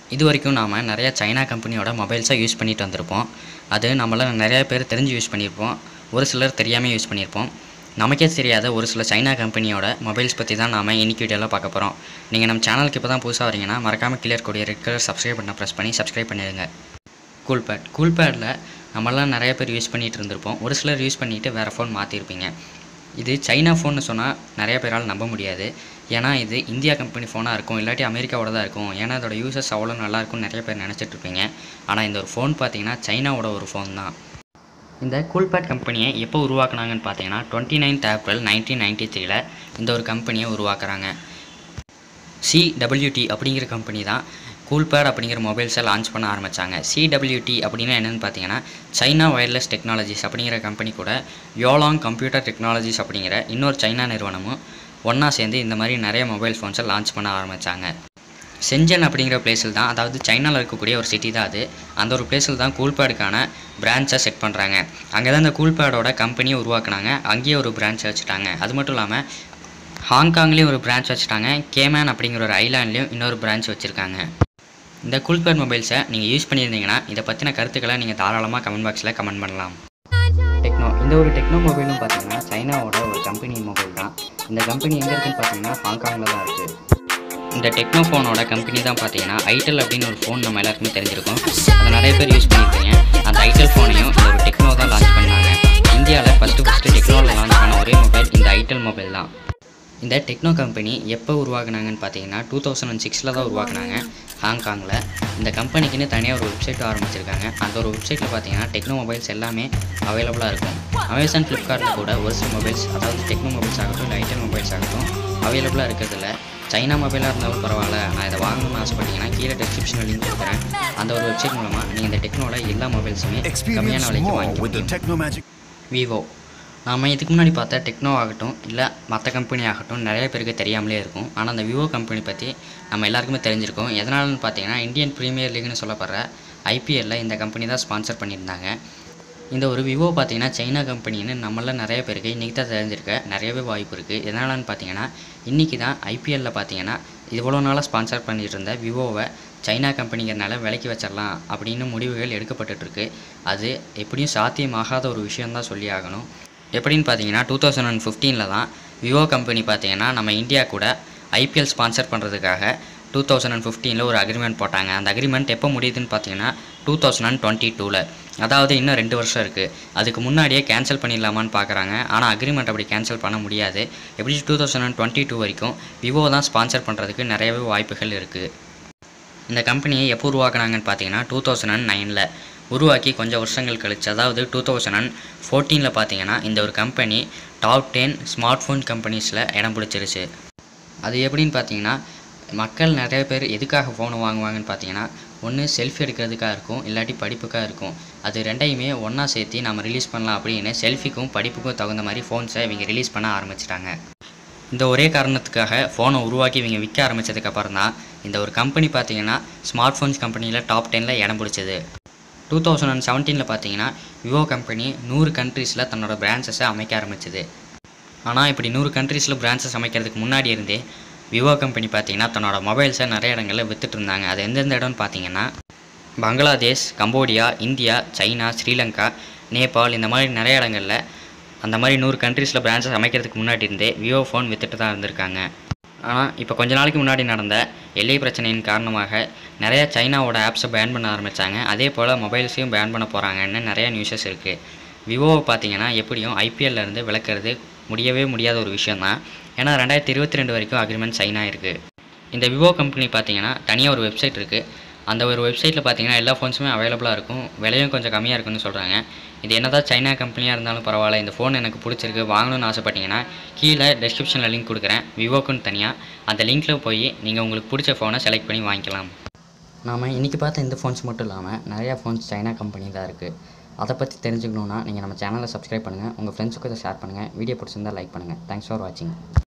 இது வரைக்கும் நாம் நிறைய சைனா கம்பெனியோட மொபைல்ஸை யூஸ் பண்ணிட்டு வந்திருப்போம் அது நம்மள நிறைய பேர் தெரிஞ்சு யூஸ் பண்ணியிருப்போம் ஒரு சிலர் தெரியாமல் யூஸ் பண்ணியிருப்போம் நமக்கே தெரியாத ஒரு சில சைனா கம்பெனியோட மொபைல்ஸ் பற்றி தான் நாம் இன்னைக்கு வீடியோவில் பார்க்க போகிறோம் நீங்கள் நம்ம சேனலுக்கு இப்போ தான் புதுசாக வரீங்கன்னா மறக்காமல் கிளியர் கூடிய ரெட் கலர் சப்ஸ்கிரைப் பண்ண ப்ரெஸ் பண்ணி சப்ஸ்கிரைப் பண்ணிடுங்க கூல்பேட் கூல்பேடில் நம்மளாம் நிறைய பேர் யூஸ் பண்ணிகிட்டு இருந்திருப்போம் ஒரு சிலர் யூஸ் பண்ணிவிட்டு வேறு ஃபோன் மாற்றிருப்பீங்க இது சைனா ஃபோன்னு சொன்னால் நிறைய பேரால் நம்ப முடியாது ஏன்னா இது இந்தியா கம்பெனி ஃபோனாக இருக்கும் இல்லாட்டி அமெரிக்காவோட தான் இருக்கும் ஏன்னா அதோட யூசர்ஸ் அவ்வளோ நல்லா இருக்கும்னு நிறைய பேர் நினச்சிட்டு இருப்பீங்க ஆனால் இந்த ஒரு ஃபோன் பார்த்தீங்கன்னா சைனாவோட ஒரு ஃபோன் தான் இந்த கூல்பேட் கம்பெனியை எப்போ உருவாக்குனாங்கன்னு பார்த்தீங்கன்னா twenty ninth April nineteen ninety த்ரீல இந்த ஒரு கம்பெனியை உருவாக்குறாங்க சிடபிள்யூடி அப்படிங்கிற கம்பெனி தான் கூல்பேட் அப்படிங்கிற மொபைல்ஸை லான்ச் பண்ண ஆரம்பித்தாங்க சிடபிள்யூடி அப்படின்னா என்னென்னு பார்த்தீங்கன்னா சைனா வயர்லெஸ் டெக்னாலஜிஸ் அப்படிங்கிற கம்பெனி கூட யோலாங் கம்ப்யூட்டர் டெக்னாலஜிஸ் அப்படிங்கிற இன்னொரு சைனா நிறுவனமும் ஒன்றா சேர்ந்து இந்த மாதிரி நிறைய மொபைல் ஃபோன்ஸை லான்ச் பண்ண ஆரம்பித்தாங்க செஞ்சன் அப்படிங்கிற பிளேஸில் தான் அதாவது சைனாவில் இருக்கக்கூடிய ஒரு சிட்டி தான் அது அந்த ஒரு பிளேஸில் தான் கூல்பேடுக்கான பிரான்ச்சை செட் பண்ணுறாங்க அங்கே தான் இந்த கூல்பேடோட கம்பெனியை உருவாக்குனாங்க அங்கேயே ஒரு பிரான்ச் வச்சுட்டாங்க அது மட்டும் இல்லாமல் ஹாங்காங்லேயும் ஒரு பிரான்ச் வச்சுட்டாங்க கேமேன் அப்படிங்கிற ஒரு ஐலாண்ட்லேயும் இன்னொரு பிரான்ச் வச்சுருக்காங்க இந்த கூல்பேட் மொபைல்ஸை நீங்கள் யூஸ் பண்ணியிருந்தீங்கன்னா இதை பற்றின கருத்துக்களை நீங்கள் தாராளமாக கமெண்ட் பாக்ஸில் கமெண்ட் பண்ணலாம் டெக்னோ இந்த ஒரு டெக்னோ மொபைலும் பார்த்தீங்கன்னா சைனாவோட ஒரு கம்பெனி மொபைல் தான் இந்த கம்பெனி எங்கே இருக்குன்னு பார்த்தீங்கன்னா ஹாங்காங்கில் தான் இருக்குது இந்த டெக்னோ ஃபோனோட கம்பெனி தான் பார்த்தீங்கன்னா ஐட்டல் அப்படின்னு ஒரு ஃபோன் நம்ம எல்லாருக்குமே தெரிஞ்சிருக்கும் அதை நிறைய பேர் யூஸ் பண்ணியிருப்பீங்க அந்த ஐட்டல் ஃபோனையும் இந்த ஒரு டெக்னோ தான் லான்ச் பண்ணாங்க இந்தியாவில் ஃபஸ்ட்டு ஃபஸ்ட்டு டெக்னோவில் லான்ச் பண்ண ஒரே மொபைல் இந்த ஐட்டல் மொபைல் தான் இந்த டெக்னோ கம்பெனி எப்போ உருவாக்குனாங்கன்னு பார்த்தீங்கன்னா டூ தௌசண்ட் அண்ட் சிக்ஸில் தான் உருவாக்குனாங்க ஹாங்காங்கில் இந்த கம்பெனிக்குன்னு தனியாக ஒரு வெப்சைட் ஆரம்பிச்சிருக்காங்க அந்த ஒரு வெப்சைட்டில் பார்த்தீங்கன்னா டெக்னோ மொபைல்ஸ் எல்லாமே அவைலபிளாக இருக்கும் அமேசான் ஃப்ளிப்கார்ட்டில் கூட ஒரு சில மொபைல்ஸ் அதாவது டெக்னோ மொபைல்ஸ் ஆகட்டும் இல்லை ஐட்டல் மொபைல்ஸ் ஆகட்டும் அவைலபிளாக இருக்கிறதுல சைனா மொபைலாக இருந்தாலும் பரவாயில்ல நான் இதை வாங்கணும்னு ஆசைப்பட்டீங்கன்னா கீழே டிஸ்கிரிப்ஷனில் லிங்க் கொடுக்குறேன் அந்த ஒரு வெப்சைட் மூலமாக நீங்கள் இந்த டெக்னோட எல்லா மொபைல்ஸுமே கம்மியான Experience விலைக்கு more வாங்கிக்க with the முடியும் Technomagic. விவோ நாம் இதுக்கு முன்னாடி பார்த்த டெக்னோ ஆகட்டும் இல்லை மற்ற கம்பெனி ஆகட்டும் நிறைய பேருக்கு தெரியாமலே இருக்கும் ஆனால் அந்த விவோ கம்பெனி பற்றி நம்ம எல்லாருக்குமே தெரிஞ்சிருக்கும் எதனாலன்னு பார்த்தீங்கன்னா இந்தியன் ப்ரீமியர் லீக்னு சொல்லப்படுற ஐபிஎல்ல இந்த கம்பெனி தான் ஸ்பான்சர் பண்ணியிருந்தாங்க இந்த ஒரு விவோ பார்த்தீங்கன்னா சைனா கம்பெனின்னு நம்மள நிறைய பேருக்கு இன்றைக்கி தான் தெரிஞ்சிருக்க நிறையவே வாய்ப்பு இருக்குது எதனாலன்னு பார்த்தீங்கன்னா இன்றைக்கி தான் ஐபிஎல்லில் பார்த்தீங்கன்னா இவ்வளோ நாளாக ஸ்பான்சர் பண்ணிட்டு இருந்த விவோவை சைனா கம்பெனிங்கிறனால விலைக்கு வச்சிடலாம் அப்படின்னு முடிவுகள் எடுக்கப்பட்டுட்ருக்கு அது எப்படியும் சாத்தியமாகாத ஒரு விஷயம்தான் சொல்லி ஆகணும் எப்படின்னு பார்த்தீங்கன்னா டூ தௌசண்ட் அண்ட் ஃபிஃப்டீனில் தான் விவோ கம்பெனி பார்த்தீங்கன்னா நம்ம இந்தியா கூட ஐபிஎல் ஸ்பான்சர் பண்ணுறதுக்காக டூ தௌசண்ட் அண்ட் ஃபிஃப்டீனில் ஒரு அக்ரிமெண்ட் போட்டாங்க அந்த அக்ரிமெண்ட் எப்போ முடியுதுன்னு பார்த்தீங்கன்னா டூ தௌசண்ட் அண்ட் டுவெண்ட்டி டூவில் அதாவது இன்னும் ரெண்டு வருஷம் இருக்குது அதுக்கு முன்னாடியே கேன்சல் பண்ணிடலாமான்னு பார்க்குறாங்க ஆனால் அக்ரிமெண்ட் அப்படி கேன்சல் பண்ண முடியாது எப்படி two thousand and twenty two வரைக்கும் விவோ தான் ஸ்பான்சர் பண்ணுறதுக்கு நிறையவே வாய்ப்புகள் இருக்குது இந்த கம்பெனியை எப்போ உருவாக்குனாங்கன்னு பார்த்தீங்கன்னா டூ தௌசண்ட் அண்ட் நைனில் உருவாக்கி கொஞ்சம் வருஷங்கள் கழிச்சு அதாவது டூ தௌசண்ட் அண்ட் ஃபோர்டீனில் பார்த்தீங்கன்னா இந்த ஒரு company top ten smart phone கம்பெனிஸில் இடம் பிடிச்சிருச்சு அது எப்படின்னு பார்த்தீங்கன்னா மக்கள் நிறைய பேர் எதுக்காக ஃபோனை வாங்குவாங்கன்னு பார்த்தீங்கன்னா ஒன்று செல்ஃபி எடுக்கிறதுக்காக இருக்கும் இல்லாட்டி படிப்புக்காக இருக்கும் அது ரெண்டையுமே ஒன்றா சேர்த்து நம்ம ரிலீஸ் பண்ணலாம் அப்படின்னு செல்ஃபிக்கும் படிப்புக்கும் தகுந்த மாதிரி ஃபோன்ஸை இவங்க ரிலீஸ் பண்ண ஆரம்பிச்சிட்டாங்க இந்த ஒரே காரணத்துக்காக ஃபோனை உருவாக்கி இவங்க விற்க ஆரம்பித்ததுக்கப்புறம் தான் இந்த ஒரு கம்பெனி பார்த்தீங்கன்னா ஸ்மார்ட் ஃபோன்ஸ் கம்பெனியில் டாப் டெனில் இடம் பிடிச்சது டூ தௌசண்ட் அண்ட் செவன்டீனில் பார்த்தீங்கன்னா விவோ கம்பெனி நூறு கண்ட்ரீஸில் தன்னோட பிரான்ச்சஸை அமைக்க ஆரம்பிச்சது ஆனால் இப்படி நூறு கண்ட்ரீஸில் பிரான்ச்சஸ் அமைக்கிறதுக்கு முன்னாடி இருந்தே விவோ கம்பெனி பார்த்தீங்கன்னா தன்னோட மொபைல்ஸை நிறைய இடங்களில் வித்துட்டு இருந்தாங்க அது எந்தெந்த இடம்னு பார்த்தீங்கன்னா Bangladesh Cambodia India China Sri Lanka Nepal இந்த மாதிரி நிறைய இடங்களில் அந்த மாதிரி நூறு கண்ட்ரீஸில் பிரான்ச்சஸ் அமைக்கிறதுக்கு முன்னாடி இருந்தே விவோ ஃபோன் வித்துட்டு தான் இருந்திருக்காங்க ஆனால் இப்போ கொஞ்ச நாளைக்கு முன்னாடி நடந்த எல்லை பிரச்சனையின் காரணமாக நிறைய சைனாவோட ஆப்ஸை பேன் பண்ண ஆரம்பித்தாங்க அதே போல் மொபைல்ஸையும் பேன் பண்ண போகிறாங்கன்னு நிறைய நியூஸஸ் இருக்குது விவோவை பார்த்தீங்கன்னா எப்படியும் ஐபிஎல்ல இருந்து விளக்குறது முடியவே முடியாத ஒரு விஷயம் தான் ஏன்னா ரெண்டாயிரத்தி இருபத்தி ரெண்டு வரைக்கும் அக்ரிமெண்ட் சைன் ஆயிருக்கு இந்த விவோ கம்பெனி பார்த்தீங்கன்னா தனியாக ஒரு வெப்சைட் இருக்குது அந்த ஒரு வெப்சைட்டில் பார்த்தீங்கன்னா எல்லா ஃபோன்ஸுமே அவைலபிளாக இருக்கும் விலையும் கொஞ்சம் கம்மியாக இருக்குன்னு சொல்கிறாங்க இது என்னதான் சைனா கம்பெனியாக இருந்தாலும் பரவாயில்ல இந்த ஃபோன் எனக்கு பிடிச்சிருக்கு வாங்கணும்னு ஆசைப்பட்டீங்கன்னா கீழே டிஸ்கிரிப்ஷனில் லிங்க் கொடுக்குறேன் விவோக்குன்னு தனியாக அந்த லிங்க்கில் போய் நீங்கள் உங்களுக்கு பிடிச்ச ஃபோனை செலக்ட் பண்ணி வாங்கிக்கலாம் நாம் இன்றைக்கி பார்த்த இந்த ஃபோன்ஸ் மட்டும் இல்லாமல் நிறையா ஃபோன்ஸ் சைனா கம்பெனி தான் இருக்குது அதை பற்றி தெரிஞ்சுக்கணுன்னா நீங்கள் நம்ம சேனலை சப்ஸ்கிரைப் பண்ணுங்கள் உங்கள் ஃப்ரெண்ட்ஸுக்கு இதை ஷேர் பண்ணுங்கள் வீடியோ பிடிச்சிருந்தா லைக் பண்ணுங்கள் தேங்க்ஸ் ஃபார் வாட்சிங்